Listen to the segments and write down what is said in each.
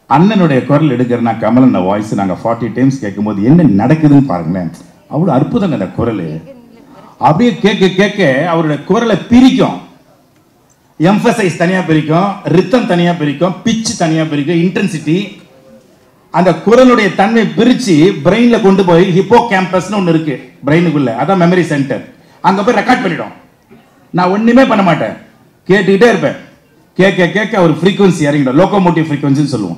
அண்ணனுடைய குரல் எடுக்கிறனா கமலன் வாய்ஸ் நாங்கள் ஃபார்ட்டி டைம்ஸ் கேட்கும்போது என்ன நடக்குதுன்னு பாருங்களேன் அவ்வளோ அற்புதங்க அந்த குரல் அப்படியே கேட்க கேட்க அவருடைய குரலை பிரிக்கும் எம்பசைஸ் தனியா பிரிக்கும் ரித்தம் தனியா பிரிக்கும் பிச் தனியா பிரிக்கும் இன்டென்சிட்டி அந்த குரலுடைய தன்மை பிரிச்சு பிரெயின்ல கொண்டு போய் ஹிப்போ கேம்பஸ்னு ஒன்று இருக்கு பிரெயினுக்குள்ள அதான் மெமரி சென்டர் அங்க போய் ரெக்கார்ட் பண்ணிடும் நான் ஒண்ணுமே பண்ண மாட்டேன் கேட்டுக்கிட்டே இருப்பேன் கேட்க கேட்க ஒரு ஃப்ரீக்வன்சி இறங்கிடும் லோகோமோட்டிவ் ஃப்ரீக்வன்சின்னு சொல்லுவோம்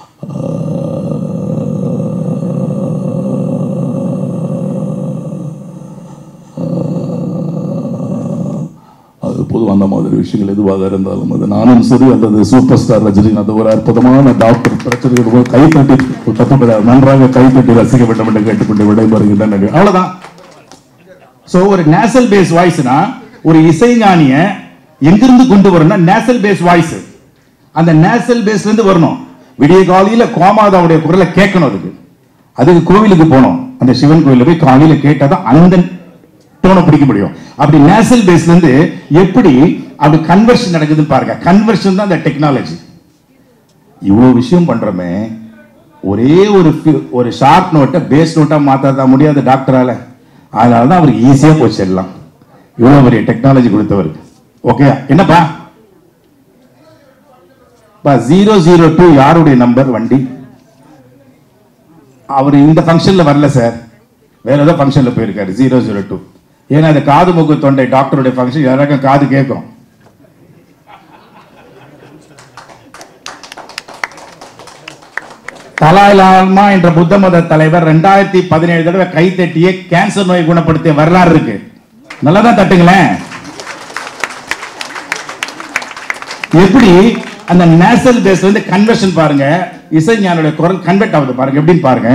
அது பொதுவாக அந்த மாதிரி விஷயங்கள் எதுவாக இருந்தாலும் அது நானும் சரி அல்லது சூப்பர் ஸ்டார் ரஜினிகாந்த் ஒரு அற்புதமான டாக்டர் பிரச்சனைகள் போது கை தட்டி தப்பு கிடையாது நன்றாக கை தட்டி ரசிக்க வேண்டும் என்று கேட்டுக்கொண்டு விடைபெறுகின்றன அவ்வளவுதான் சோ ஒரு நேசல் பேஸ் வாய்ஸ்னா ஒரு இசைஞானிய எங்கிருந்து கொண்டு வரணும்னா நேசல் பேஸ் வாய்ஸ் அந்த நேசல் பேஸ்ல இருந்து வரணும் விடிய காலையில கோமாதாவுடைய குரலை கேட்கணும் அதுக்கு அதுக்கு கோவிலுக்கு போகணும் அந்த சிவன் கோயில போய் காலையில கேட்டாதான் அந்த டோனை பிடிக்க முடியும் அப்படி நேசல் பேஸ்ல இருந்து எப்படி அப்படி கன்வர்ஷன் நடக்குதுன்னு பாருங்க கன்வர்ஷன் தான் அந்த டெக்னாலஜி இவ்வளவு விஷயம் பண்றோமே ஒரே ஒரு fi- ஒரு ஷார்ட் நோட்டை பேஸ் நோட்டா மாத்தாத முடியாத டாக்டரால அதனால தான் அவருக்கு ஈஸியா போச்சு எல்லாம் இவ்வளவு பெரிய டெக்னாலஜி கொடுத்தவருக்கு ஓகே என்னப்பா ஜீரோ ஜீரோ டூ யாருடைய நம்பர் வண்டி அவர் இந்த ஃபங்க்ஷன்ல வரல சார் வேற ஏதோ ஃபங்க்ஷன்ல போயிருக்காரு ஜீரோ ஜீரோ டூ ஏன்னா அந்த காது மூக்கு தொண்டை டாக்டருடைய ஃபங்க்ஷன் யாராக்கும் காது கேட்கும் தலாய் லாமா என்ற புத்த மத தலைவர் ரெண்டாயிரத்தி பதினேழு தடவை கை தட்டிய கேன்சர் நோய் குணப்படுத்திய வரலாறு இருக்கு நல்லா தான் தட்டுங்களேன் எப்படி அந்த நேசல் பேஸ் வந்து கன்வர்ஷன் பாருங்க இசைஞானுடைய குரல் கன்வெர்ட் ஆகுது பாருங்க எப்படின்னு பாருங்க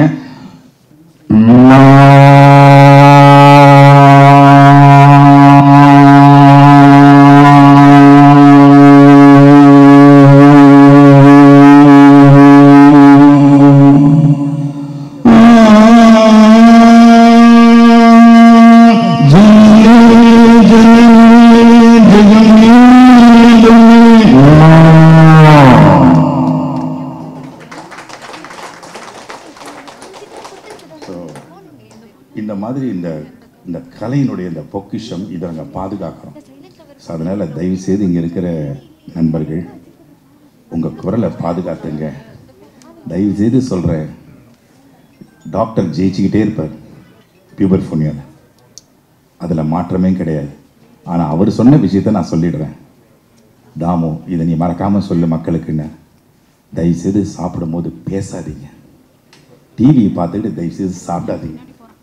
இந்த மாதிரி இந்த இந்த கலையினுடைய இந்த பொக்கிஷம் இதை நாங்கள் பாதுகாக்கிறோம் ஸோ அதனால் தயவு செய்து இங்கே இருக்கிற நண்பர்கள் உங்கள் குரலை பாதுகாத்துங்க தயவு செய்து சொல்கிறேன் டாக்டர் ஜெயிச்சுக்கிட்டே இருப்பார் பியூபர் ஃபோனியால் அதில் மாற்றமே கிடையாது ஆனால் அவர் சொன்ன விஷயத்த நான் சொல்லிடுறேன் தாமு இதை நீ மறக்காமல் சொல்லு மக்களுக்குன்னு தயவு செய்து சாப்பிடும்போது பேசாதீங்க டிவியை பார்த்துக்கிட்டு தயவு செய்து சாப்பிடாதீங்க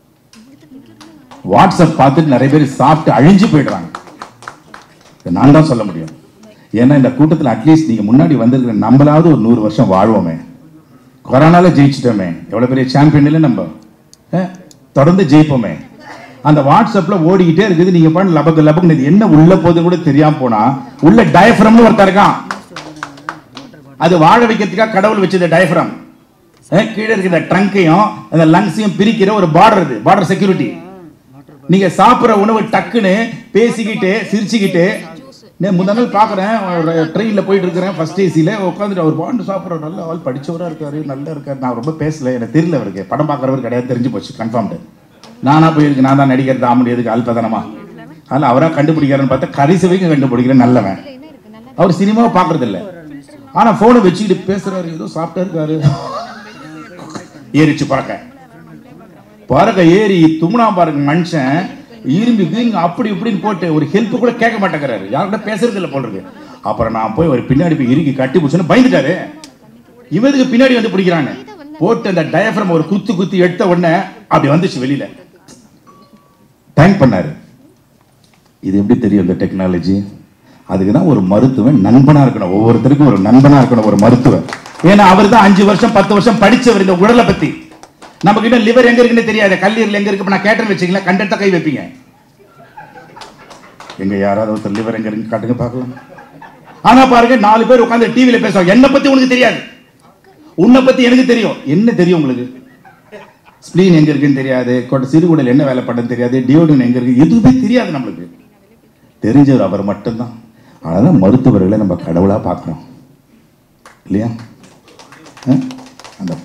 வாட்ஸ்அப் பார்த்துட்டு நிறைய பேர் சாப்பிட்டு அழிஞ்சு போயிடுறாங்க இதை நான் தான் சொல்ல முடியும் ஏன்னா இந்த கூட்டத்தில் அட்லீஸ்ட் நீங்க முன்னாடி வந்திருக்கிற நம்மளாவது ஒரு நூறு வருஷம் வாழ்வோமே கொரோனால ஜெயிச்சிட்டோமே எவ்வளவு பெரிய சாம்பியன் இல்லை நம்ம அஹ், தொடர்ந்து ஜெயிப்போமே அந்த வாட்ஸ்அப்ல ஓடிக்கிட்டே இருக்குது நீங்க பண்ண லபக்கு லபக்கு இது என்ன உள்ள போகுதுன்னு கூட தெரியாம போனா உள்ள டயஃப்ரம்னு ஒருத்தர் இருக்கான் அது வாழ வைக்கிறதுக்காக கடவுள் வச்சது டயஃப்ரம் கீழே இருக்கிற ட்ரங்கையும் அந்த லங்ஸையும் பிரிக்கிற ஒரு பார்டர் இது பார்டர் செக்யூரிட்டி நீங்க சாப்பிடுற உணவு டக்குன்னு பேசிக்கிட்டு சிரிச்சுக்கிட்டு நான் முந்தா நாள் பார்க்குறேன் ஒரு ட்ரெயினில் போயிட்டு இருக்கிறேன் ஃபர்ஸ்ட் ஏசியில் உட்காந்துட்டு அவர் பாண்டு சாப்பிட்ற நல்ல ஆள் படிச்சவரா இருக்காரு நல்லா இருக்காரு நான் ரொம்ப பேசல எனக்கு தெரியல அவருக்கு படம் பார்க்குறவர் கிடையாது தெரிஞ்சு போச்சு கன்ஃபார்ம்டு நானா போயிருக்கு நான் தான் நடிகர் தான் முடியாதுக்கு அல்பதனமா அதனால் அவராக கண்டுபிடிக்கிறாருன்னு பார்த்தா கடைசி வரைக்கும் கண்டுபிடிக்கிறேன் நல்லவன் அவர் சினிமாவை பார்க்கறது இல்ல ஆனா போனை வச்சுக்கிட்டு பேசுறாரு ஏதோ சாப்பிட்டா இருக்காரு ஏறிச்சு பறக்க பறக்க ஏறி தும்னா பாருங்க மனுஷன் இரும்பி கீங்க அப்படி இப்படின்னு போட்டு ஒரு ஹெல்ப் கூட கேட்க மாட்டேங்கிறாரு யார்கிட்ட பேசுறது இல்லை போல இருக்கு அப்புறம் நான் போய் ஒரு பின்னாடி போய் இறுக்கி கட்டி பிடிச்சோன்னு பயந்துட்டாரு இவருக்கு பின்னாடி வந்து பிடிக்கிறாங்க போட்டு அந்த டயஃப்ரம் ஒரு குத்து குத்தி எடுத்த உடனே அப்படி வந்துச்சு வெளியில தேங்க் பண்ணாரு இது எப்படி தெரியும் இந்த டெக்னாலஜி அதுக்கு தான் ஒரு மருத்துவன் நண்பனா இருக்கணும் ஒவ்வொருத்தருக்கும் ஒரு நண்பனா இருக்கணும் ஒரு மருத்துவன் ஏன்னா அவர் தான் அஞ்சு வருஷம் பத்து வருஷம் படிச்சவர் இந்த உடலை பத்தி நம்ம கிட்ட லிவர் எங்க இருக்குன்னு தெரியாது கல்லீரல் எங்க இருக்கு இப்ப நான் கேட்டேன்னு வச்சுங்களேன் கண்டென்ட்டா கை வைப்பீங்க எங்க யாராவது ஒருத்தர் லிவர் எங்க இருக்கு காட்டுங்க பார்க்கலாம் ஆனா பாருங்க நாலு பேர் உட்கார்ந்து டிவில பேசுவாங்க என்ன பத்தி உனக்கு தெரியாது உன்னை பத்தி எனக்கு தெரியும் என்ன தெரியும் உங்களுக்கு ஸ்பிளீன் எங்க இருக்குன்னு தெரியாது கொட்ட சிறுகுடல் என்ன வேலை பண்ணுன்னு தெரியாது டியோடின் எங்க இருக்கு எதுவுமே தெரியாது நம்மளுக்கு தெரிஞ்சவர் அவர் மட்டும்தான் அதனால மருத்துவர்களை நம்ம கடவுளா பார்க்கிறோம் இல்லையா அஹ்?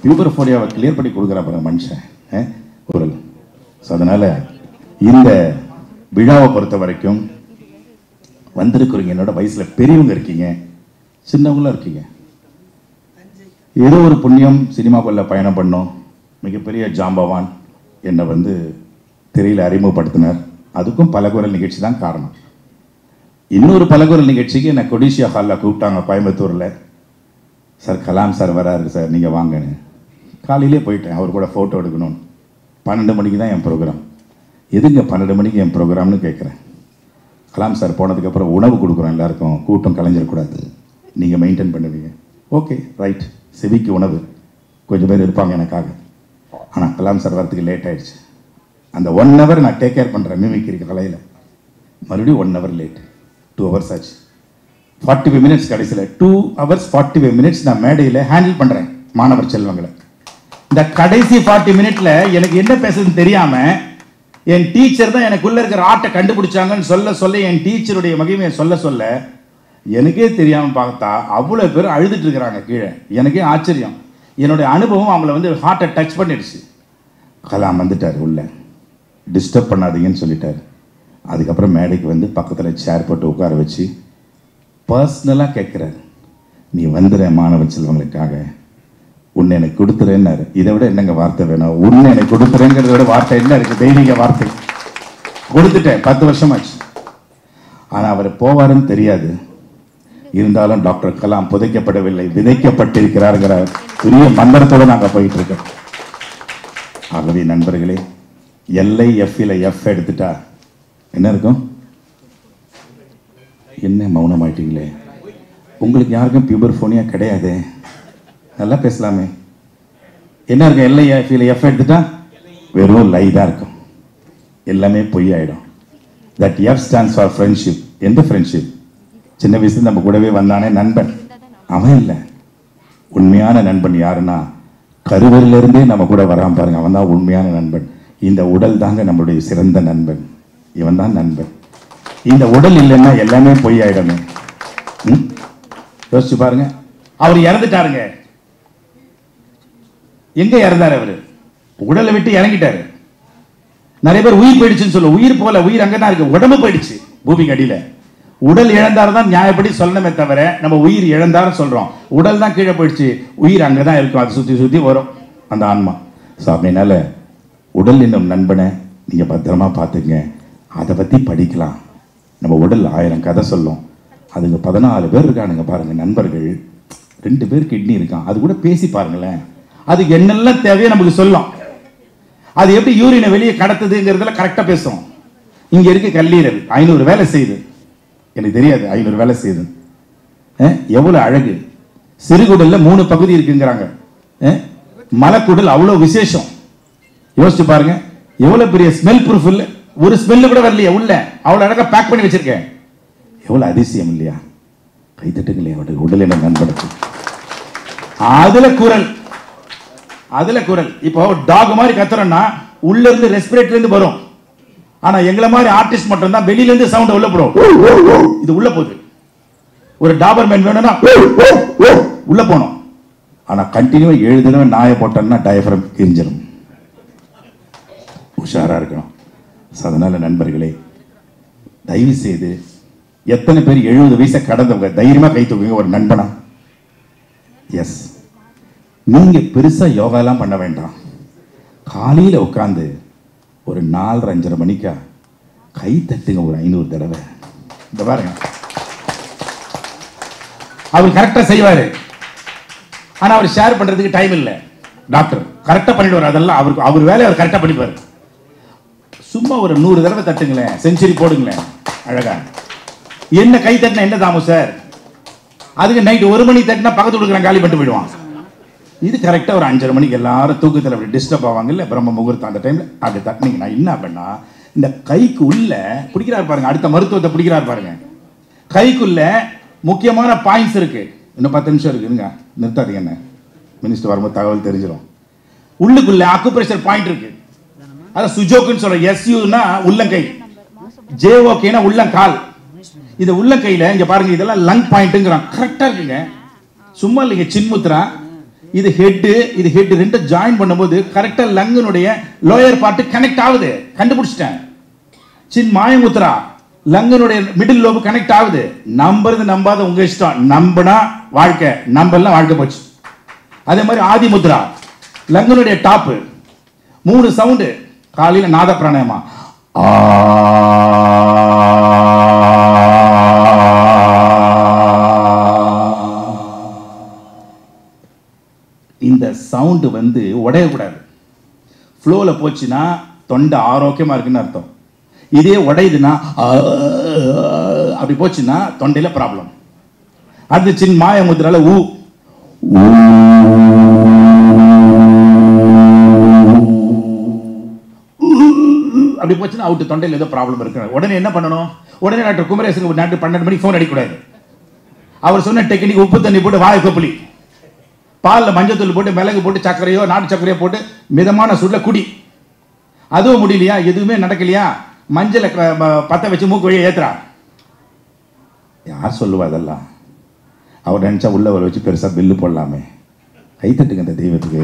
பியூபர்ஃபோலியாவை கிளியர் பண்ணி கொடுக்குறா பாருங்க மனுஷன் அஹ், குரல் ஸோ அதனால் இந்த விழாவை பொறுத்த வரைக்கும் வந்திருக்கிறீங்க என்னோட வயசில் பெரியவங்க இருக்கீங்க சின்னவங்களும் இருக்கீங்க ஏதோ ஒரு புண்ணியம் சினிமாக்குள்ள பயணம் பண்ணோம் மிகப்பெரிய ஜாம்பவான் என்னை வந்து திரையில் அறிமுகப்படுத்தினார் அதுக்கும் பலகுரல் நிகழ்ச்சி தான் காரணம் இன்னொரு பலகுரல் நிகழ்ச்சிக்கு என்னை கொடிஷியா ஹாலில் கூப்பிட்டாங்க கோயம்புத்தூரில் சார் கலாம் சார் வராரு சார் நீங்கள் வாங்கன்னு காலையிலே போயிட்டேன் அவர் கூட ஃபோட்டோ எடுக்கணும்னு பன்னெண்டு மணிக்கு தான் என் ப்ரோக்ராம் எதுங்க பன்னெண்டு மணிக்கு என் ப்ரோக்ராம்னு கேட்குறேன் கலாம் சார் போனதுக்கப்புறம் உணவு கொடுக்குறோம் எல்லாருக்கும் கூட்டம் கலைஞ்சிடக்கூடாது நீங்கள் மெயின்டைன் பண்ணுவீங்க ஓகே ரைட் செவிக்கு உணவு கொஞ்சம் பேர் இருப்பாங்க எனக்காக ஆனால் கலாம் சார் வரதுக்கு லேட் ஆயிடுச்சு அந்த ஒன் ஹவர் நான் டேக் கேர் பண்ணுறேன் மிமிக்ரி கலையில் மறுபடியும் one hour late two hours ஆச்சு ஃபார்ட்டி ஃபைவ் மினிட்ஸ் கடைசியில் two hours forty five minutes நான் மேடையில் ஹேண்டில் பண்ணுறேன் மாணவர் செல்வங்களை இந்த கடைசி ஃபார்ட்டி மினிட்ல எனக்கு என்ன பேசுறதுன்னு தெரியாம என் டீச்சர் தான் எனக்குள்ள இருக்கிற ஆட்டை கண்டுபிடிச்சாங்கன்னு சொல்ல சொல்ல என் டீச்சருடைய மகிமையை சொல்ல சொல்ல எனக்கே தெரியாம பார்த்தா அவ்வளவு பேர் அழுதுட்டு இருக்கிறாங்க கீழே எனக்கே ஆச்சரியம் என்னுடைய அனுபவம் அவங்கள வந்து ஹார்ட்டை டச் பண்ணிடுச்சு கலாம் வந்துட்டார் உள்ள டிஸ்டர்ப் பண்ணாதீங்கன்னு சொல்லிட்டார் அதுக்கப்புறம் மேடைக்கு வந்து பக்கத்தில் சேர் போட்டு உட்கார வச்சு பர்சனலாக கேட்குறாரு நீ வந்துடுற மாணவ செல்வங்களுக்காக உன்னை எனக்கு கொடுத்துறேன்னாரு இதை விட என்னங்க வார்த்தை வேணும் உன்னை எனக்கு கொடுத்துறேங்கிறத விட வார்த்தை என்ன இருக்கு தெய்வீக வார்த்தை கொடுத்துட்டேன் பத்து வருஷமாச்சு ஆனால் அவர் போவாருன்னு தெரியாது இருந்தாலும் டாக்டர் கலாம் புதைக்கப்படவில்லை விதைக்கப்பட்டிருக்கிறார்கிற பெரிய மந்திரத்தோடு நாங்கள் போயிட்டு இருக்கோம் ஆகவே நண்பர்களே எல்ஐ எஃப்ல எஃப் எடுத்துட்டா என்ன இருக்கும் என்ன மௌனமாயிட்டீங்களே உங்களுக்கு யாருக்கும் பியூபர் ஃபோனியா கிடையாது நல்லா பேசலாமே என்ன இருக்கும் எல்ஐ எஃப்ல எஃப் எடுத்துட்டா வெறும் லை தான் இருக்கும் எல்லாமே பொய் ஆயிடும் that F stands for friendship எந்த ஃப்ரெண்ட்ஷிப் சின்ன வயசுல நம்ம கூடவே வந்தானே நண்பன் அவன் இல்லை உண்மையான நண்பன் யாருன்னா கருவறையில இருந்தே நம்ம கூட வராம பாருங்க அவன் தான் உண்மையான நண்பன் இந்த உடல் தாங்க நம்மளுடைய சிறந்த நண்பன் இவன் தான் நண்பன் இந்த உடல் இல்லைன்னா எல்லாமே பொய் ஆயிடுமே ம்? யோசிச்சு பாருங்க அவர் இறந்துட்டாருங்க எங்க இறந்தாரு அவரு உடலை விட்டு இறங்கிட்டாரு நிறைய பேர் உயிர் போயிடுச்சுன்னு சொல்லுவோம் உயிர் போல உயிர் அங்கதான் இருக்கு உடம்பு போயிடுச்சு பூமிக்கு அடியில உடல் இழந்தார் தான் நியாயப்படி சொல்லணுமே தவிர நம்ம உயிர் இழந்தாரும் சொல்றோம் உடல் தான் கீழே போயிடுச்சு உயிர் அங்கதான் இருக்கும் அது சுத்தி சுத்தி வரும் அந்த ஆன்மா ஸோ அப்படின்னால உடல் என்னும் நண்பனை நீங்க பத்திரமா பார்த்துங்க அதை பத்தி படிக்கலாம் நம்ம உடல் ஆயிரம் கதை சொல்லும் அதுங்க பதினாலு பேர் இருக்கானுங்க பாருங்க நண்பர்கள் ரெண்டு பேர் கிட்னி இருக்கான் அது கூட பேசி பாருங்களேன் அது என்னெல்லாம் தேவையோ நமக்கு சொல்லும் அது எப்படி யூரினை வெளியே கடத்துதுங்கிறதுல கரெக்டா பேசும் இங்க இருக்கு கல்லீரல் ஐநூறு வேலை செய்யுது எனக்கு தெரியாது ஐநூறு வேலை செய்யுது அஹ், எவ்வளவு அழகு சிறுகுடல்ல மூணு பகுதி இருக்குங்கிறாங்க அஹ், மலக்குடல் அவ்வளவு விசேஷம் யோசிச்சு பாருங்க எவ்வளவு பெரிய ஸ்மெல் ப்ரூஃப் இல்ல ஒரு ஸ்மெல் கூட வரலையே உள்ள அவ்வளவு அழகா பேக் பண்ணி வச்சிருக்கேன் எவ்வளவு அதிசயம் இல்லையா கைத்தட்டுங்களே அவருடைய உடல் என்ன நண்பனுக்கு அதுல குரல் அதுல குரல் இப்போ டாக் மாதிரி கத்துறோம்னா உள்ள இருந்து ரெஸ்பிரேட்டர்ல இருந்து வரும் ஆனா எங்களை மாதிரி ஆர்டிஸ்ட் மட்டும் தான் வெளியில இருந்து சவுண்ட் உள்ள போடும் இது உள்ள போகுது ஒரு டாபர்மேன் வேணும்னா உள்ள போகணும் ஆனா கண்டினியூ ஏழு தடவை நாயை போட்டோம்னா டயஃப்ரம் கிரிஞ்சிடும் உஷாரா இருக்கணும் So, அதனால நண்பர்களே தயவு செய்து எத்தனை பேர் எழுபது வயசை கடந்தவங்க தைரியமா கை தூக்குங்க ஒரு நண்பனா எஸ் நீங்க பெருசா யோகாலாம் பண்ண வேண்டாம் காலையில உட்காந்து ஒரு நாலரை அஞ்சரை மணிக்கா கை தட்டுங்க ஒரு ஐநூறு தடவை இந்த பாருங்க அவர் கரெக்டா செய்வாரு ஆனா அவர் ஷேர் பண்றதுக்கு டைம் இல்ல டாக்டர் கரெக்டா பண்ணிடுவார் அதெல்லாம் அவருக்கு அவர் வேலையை அவர் கரெக்டா பண்ணிப்பாரு சும்மா ஒரு நூறு தடவை தட்டுங்களேன் செஞ்சுரி போடுங்களேன் அழகா என்ன கை தட்டினா என்ன தாமு சார் அதுக்கு நைட் ஒரு மணி தட்டினா பக்கத்து கொடுக்குறான் காலி பண்ணிட்டு போயிடுவான் இது கரெக்டாக ஒரு அஞ்சரை மணிக்கு எல்லாரும் தூக்கத்தில் அப்படி டிஸ்டர்ப் ஆவாங்கல்ல பிரம்ம முகூர்த்தம் அந்த டைமில் அப்படி தட்டினீங்கன்னா என்ன பண்ணா இந்த கைக்கு உள்ள பிடிக்கிறாரு பாருங்க அடுத்த மருத்துவத்தை பிடிக்கிறாரு பாருங்க கைக்குள்ள முக்கியமான பாயிண்ட்ஸ் இருக்கு இன்னும் பத்து நிமிஷம் இருக்கு இருங்க நிறுத்தாதீங்க என்ன மினிஸ்டர் வரும்போது தகவல் தெரிஞ்சிடும் உள்ளுக்குள்ள அக்குப்ரெஷர் பாயிண்ட் இருக்கு அதான் சுஜோக்குன்னு சொல்ற எஸ்யூனா உள்ளங்கை ஜேஓகேனா உள்ளங்கால் இது உள்ளங்கையில இங்க பாருங்க இதெல்லாம் லங் பாயிண்ட்ங்கிறான் கரெக்டா இருக்குங்க சும்மா இல்லைங்க சின்முத்ரா இது ஹெட் இது ஹெட் ரெண்டு ஜாயின் பண்ணும்போது கரெக்டா லங்கினுடைய லோயர் பார்ட் கனெக்ட் ஆகுது கண்டுபிடிச்சிட்டேன் சின் மாயமுத்ரா லங்கனுடைய மிடில் லோபு கனெக்ட் ஆகுது நம்புறது நம்பாத உங்க இஷ்டம் நம்பினா வாழ்க்கை நம்பலாம் வாழ்க்கை போச்சு அதே மாதிரி ஆதி முத்ரா லங்கனுடைய டாப் மூணு சவுண்டு காலையில நாத பிராணாயமா ஆ இந்த சவுண்டு வந்து உடையக்கூடாது ஃப்ளோவில் போச்சுன்னா தொண்டை ஆரோக்கியமாக இருக்குன்னு அர்த்தம் இதே உடையுதுன்னா ஆ, அப்படி போச்சுன்னா தொண்டையில் ப்ராப்ளம் அது சின் மாய முத்திரால ஊ ஊ. அப்படி போச்சுன்னா அவுட்டு தொண்டையில் ஏதோ ப்ராப்ளம் இருக்கு உடனே என்ன பண்ணணும் உடனே டாக்டர் குமரேசனுக்கு நாட்டு பன்னெண்டு மணிக்கு ஃபோன் அடிக்கக்கூடாது அவர் சொன்ன டெக்னிக் உப்பு தண்ணி போட்டு வாயை கொப்பளி பாலில் மஞ்சத்தூள் போட்டு மிளகு போட்டு சர்க்கரையோ நாட்டு சர்க்கரையோ போட்டு மிதமான சுடல குடி அதுவும் முடியலையா எதுவுமே நடக்கலையா மஞ்சளை க- ம- பத்த வச்சு மூக்கு வழியை ஏத்துறா யார் சொல்லுவா இதெல்லாம் அவர் நினைச்சா உள்ள வர வச்சு பெருசா பில்லு போடலாமே கைத்தட்டுங்க இந்த தெய்வத்துக்கு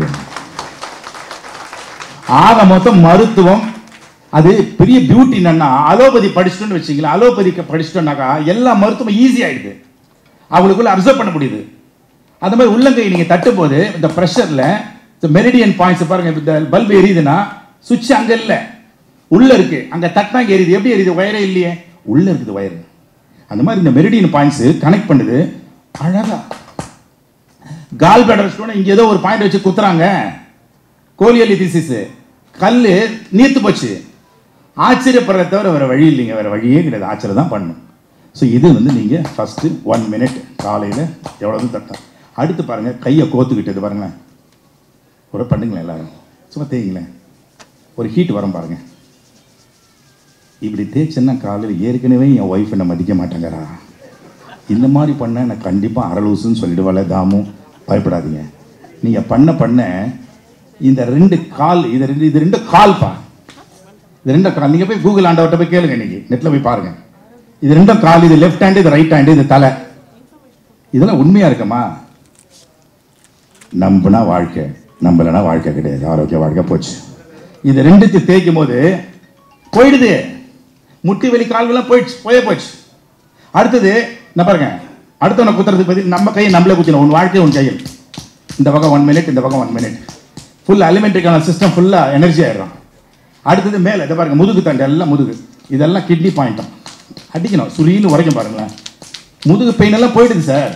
ஆக மொத்தம் மருத்துவம் அது பெரிய பியூட்டி என்னன்னா அலோபதி படிச்சிட்டோன்னு வச்சுங்களேன் அலோபதி படிச்சிட்டோம்னாக்கா எல்லா மருத்துவம் ஈஸி ஆயிடுது அவங்களுக்குள்ள அப்சர்வ் பண்ண முடியுது அந்த மாதிரி உள்ளங்கை நீங்க தட்டும் போது இந்த ப்ரெஷர்ல இந்த மெரிடியன் பாயிண்ட்ஸ் பாருங்க இந்த பல்பு எரியுதுன்னா சுவிட்ச் அங்க இல்ல உள்ள இருக்கு அங்க தட்டினா இங்க எரியுது எப்படி எரியுது வயரே இல்லையே உள்ள இருக்குது வயர் அந்த மாதிரி இந்த மெரிடியன் பாயிண்ட்ஸ் கனெக்ட் பண்ணுது அழகா கால் பேடர் ஸ்டோன் இங்க ஏதோ ஒரு பாயிண்ட் வச்சு குத்துறாங்க கோலியலிதிசிஸ் கல் நீர்த்து போச்சு ஆச்சரியப்படுறத தவிர வேற வழி இல்லைங்க வேற வழியே கிடையாது ஆச்சரியம் தான் பண்ணணும் ஸோ இது வந்து நீங்க ஃபர்ஸ்ட் ஒன் மினிட் காலையில் எவ்வளவு தட்டம் அடுத்து பாருங்க கையை கோத்துக்கிட்டது பாருங்களேன் ஒரு பண்ணுங்களேன் எல்லாரும் சும்மா தேய்ங்களேன் ஒரு ஹீட் வரும் பாருங்க இப்படி தேய்ச்சேன்னா காலையில் ஏற்கனவே என் ஒய்ஃப் என்னை மதிக்க மாட்டேங்கிறா இந்த மாதிரி பண்ண நான் கண்டிப்பாக அரலூசுன்னு சொல்லிடுவாள் தாமு பயப்படாதீங்க நீங்கள் பண்ண பண்ண இந்த ரெண்டு கால் இது ரெண்டு இது ரெண்டு கால்ப்பா இது ரெண்டும் கால் நீங்கள் போய் கூகுள் ஆண்டவர்கிட்ட போய் கேளுங்க இன்னைக்கு நெட்டில் போய் பாருங்க இது ரெண்டும் கால் இது லெஃப்ட் ஹேண்டு இது ரைட் ஹேண்டு இது தலை இதெல்லாம் உண்மையா இருக்குமா நம்பினா வாழ்க்கை நம்பலைன்னா வாழ்க்கை கிடையாது ஆரோக்கிய வாழ்க்கை போச்சு இது ரெண்டுத்தையும் தேய்க்கும் போது போயிடுது முட்டி வலி கால்வெல்லாம் போயிடுச்சு போயே போச்சு அடுத்தது நான் பாருங்க அடுத்தவனை குத்துறதுக்கு பதில் நம்ம கையை நம்மளே குத்தினோம் உன் வாழ்க்கை உன் கையில் இந்த பக்கம் ஒன் மினிட் இந்த பக்கம் ஒன் மினிட் ஃபுல் அலிமெண்ட்ரிக்கான சிஸ்டம் ஃபுல்லாக எனர்ஜி ஆயிடும் அடுத்தது மேலே இதை பாருங்க முதுகு தண்டு எல்லாம் முதுகு இதெல்லாம் கிட்னி பாயிண்ட்டும் அடிக்கணும் சுரின்னு உரைக்கும் பாருங்களேன் முதுகு பெயின் எல்லாம் போயிடுது சார்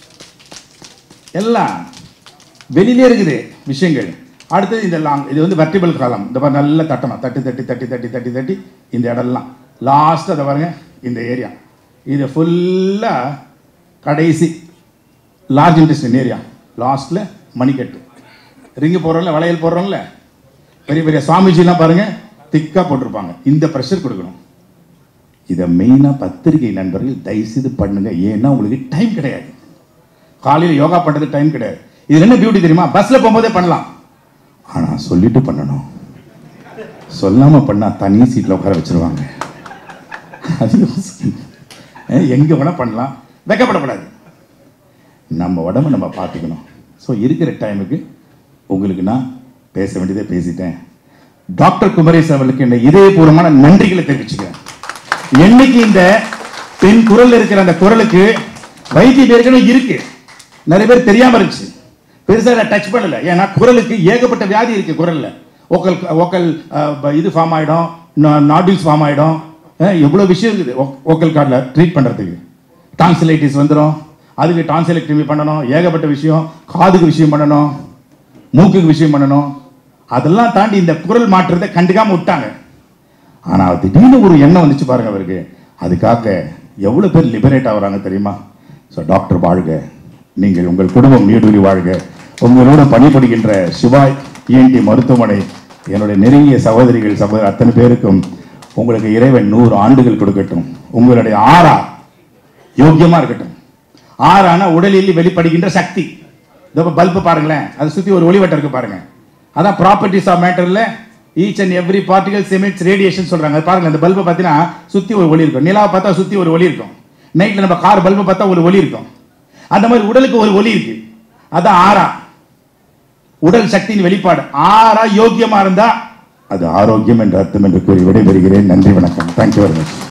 எல்லாம் வெளியிலே இருக்குது விஷயங்கள் அடுத்தது இந்த லாங் இது வந்து வெர்டிபிள் காலம் இந்த மாதிரி நல்லா தட்டணும் தட்டி தட்டி தட்டி தட்டி தட்டி தட்டி இந்த இடம்லாம் லாஸ்ட் அதை பாருங்க இந்த ஏரியா இது ஃபுல்லாக கடைசி லார்ஜ் இன்டெஸ்டின் ஏரியா லாஸ்ட்டில் மணிக்கட்டு ரிங்கு போடுறோம்ல வளையல் போடுறோம்ல பெரிய பெரிய சுவாமிஜிலாம் பாருங்க திக்காக போட்டிருப்பாங்க இந்த ப்ரெஷர் கொடுக்கணும் இதை மெயினாக பத்திரிகை நண்பர்கள் தயவுசெய்து பண்ணுங்க ஏன்னா உங்களுக்கு டைம் கிடையாது காலையில் யோகா பண்ணுறது டைம் கிடையாது இது என்ன பியூட்டி தெரியுமா பஸ்ஸில் போகும்போதே பண்ணலாம் ஆனால் சொல்லிட்டு பண்ணணும் சொல்லாமல் பண்ணால் தனி சீட்டில் உட்கார வச்சிருவாங்க அது யோசிக்கணும். அஹ் எங்க வேணா பண்ணலாம் வெக்கப்படக்கூடாது நம்ம உடம்ப நம்ம பார்த்துக்கணும் ஸோ இருக்கிற டைமுக்கு உங்களுக்கு நான் பேச வேண்டியதை பேசிட்டேன் டாக்டர் குமரேஷ் அவர்களுக்கு இந்த இதயபூர்வமான நன்றிகளை தெரிவிச்சுக்கிறேன் என்னைக்கு இந்த பெண் குரல் இருக்கிற அந்த குரலுக்கு வைத்தியம் ஏற்கனவே இருக்கு நிறைய பேர் தெரியாம இருந்துச்சு பெருசா அதை டச் பண்ணல ஏன்னா குரலுக்கு ஏகப்பட்ட வியாதி இருக்கு குரல்ல ஓக்கல் ஓக்கல் அஹ், ப- இது ஃபார்ம் ஆயிடும் நாடில்ஸ் ஃபார்ம் ஆயிடும் அஹ், எவ்வளவு விஷயம் இருக்குது ஓக்கல் கார்டில் ட்ரீட் பண்றதுக்கு டான்சிலைட்டிஸ் வந்துடும் அதுக்கு டான்சிலெக்டமி பண்ணணும் ஏகப்பட்ட விஷயம் காதுக்கு விஷயம் பண்ணணும் மூக்குக்கு விஷயம் பண்ணணும் அதெல்லாம் தாண்டி இந்த குரல் மாற்றத்தை கண்டுக்காம விட்டாங்க ஆனா திடீர்னு ஒரு எண்ணம் வந்துச்சு பாருங்க அவருக்கு அதுக்காக எவ்வளவு பேர் லிபரேட் ஆகுறாங்க தெரியுமா ஸோ டாக்டர் வாழ்க நீங்கள் உங்கள் குடும்பம் நீடுழி வாழ்க உங்களோட பணிபுரிகின்ற சிவாய் இஎன்டி மருத்துவமனை என்னுடைய நெருங்கிய சகோதரிகள் சகோதரர் அத்தனை பேருக்கும் உங்களுக்கு இறைவன் நூறு ஆண்டுகள் கொடுக்கட்டும் உங்களுடைய ஆறா யோக்கியமா இருக்கட்டும் ஆறான உடலில் வெளிப்படுகின்ற சக்தி இந்த பல்பு பாருங்களேன் அதை சுத்தி ஒரு ஒளிவட்டம் இருக்கு பாருங்க அதான் ப்ராப்பர்ட்டிஸ் ஆஃப் மேட்டர்ல each and every particle emits radiation சொல்றாங்க அது பாருங்க அந்த பல்பை பார்த்தீங்கன்னா சுத்தி ஒரு ஒளி இருக்கும் நிலாவை பார்த்தா சுத்தி ஒரு ஒளி இருக்கும் நைட்ல நம்ம கார் பல்பை பார்த்தா ஒரு ஒளி இருக்கும் அந்த மாதிரி உடலுக்கு ஒரு ஒளி இருக்கு அதான் ஆறா உடல் சக்தியின் வெளிப்பாடு ஆறா யோக்கியமா இருந்தா அது ஆரோக்கியம் என்ற அர்த்தம் என்று கூறி விடைபெறுகிறேன் நன்றி வணக்கம் தேங்க்யூ வெரி மச்